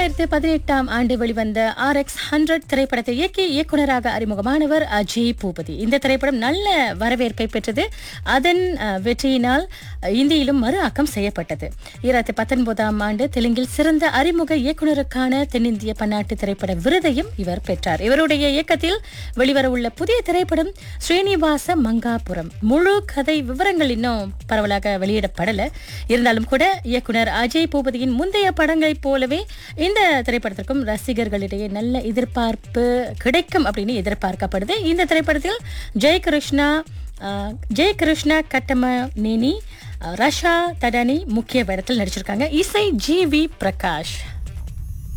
இரண்டாயிரத்து பதினெட்டாம் ஆண்டு வெளிவந்த ஆர் எக்ஸ் ஹண்ட்ரட் திரைப்படத்தை இயக்கி இயக்குனராக அறிமுகமானவர் அஜய் பூபதி இந்த திரைப்படம் நல்ல வரவேற்பை பெற்றது அதன் அஹ், வெற்றியினால் அஹ், இந்தியிலும் மறு ஆக்கம் செய்யப்பட்டது இரண்டாயிரத்தி பத்தொன்பதாம் ஆண்டு தெலுங்கில் சிறந்த அறிமுக இயக்குனருக்கான தென்னிந்திய பன்னாட்டு திரைப்பட விருதையும் இவர் பெற்றார் இவருடைய இயக்கத்தில் வெளிவரவுள்ள புதிய திரைப்படம் ஸ்ரீனிவாச மங்காபுரம் முழு கதை விவரங்கள் இன்னும் பரவலாக வெளியிடப்படல இருந்தாலும் கூட இயக்குனர் அஜய் பூபதியின் முந்தைய படங்களைப் போலவே இந்த திரைப்படத்திற்கும் ரசிகர்களிடையே நல்ல எதிர்பார்ப்பு கிடைக்கும் அப்படின்னு எதிர்பார்க்கப்படுது இந்த திரைப்படத்தில் ஜெயகிருஷ்ணா அஹ், ஜெயகிருஷ்ணா கட்டம நேனி அஹ், ரஷா தடானி முக்கிய வேடத்தில் நடிச்சிருக்காங்க இசை ஜி வி பிரகாஷ்